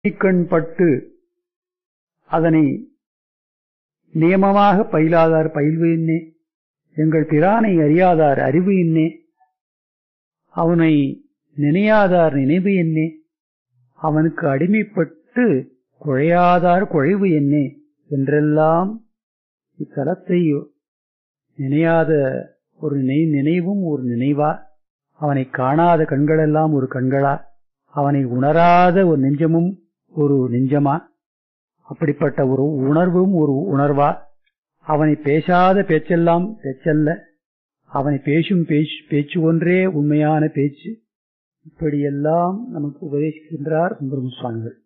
கண் பட்டு அதனை நியமமாக பயிலாதார் பயில்வு என்னே எங்கள் பிரானை அறியாதார் அறிவு என்னே அவனை நினையாதார் நினைவு என்னே அவனுக்கு அடிமைப்பட்டு குழையாதார் குழைவு என்னே என்றெல்லாம் இத்தலத்தை நினையாத ஒரு நினை நினைவும் ஒரு நினைவா அவனை காணாத கண்களெல்லாம் ஒரு கண்களா அவனை உணராத ஒரு நெஞ்சமும் ஒரு நெஞ்சமா அப்படிப்பட்ட ஒரு உணர்வும் ஒரு உணர்வா அவனை பேசாத பேச்செல்லாம் பேச்சல்ல அவனை பேசும் பேச்சு பேச்சு ஒன்றே உண்மையான பேச்சு இப்படியெல்லாம் நமக்கு உபதேசிக்கின்றார் சுந்தரம் சுவாமிகள்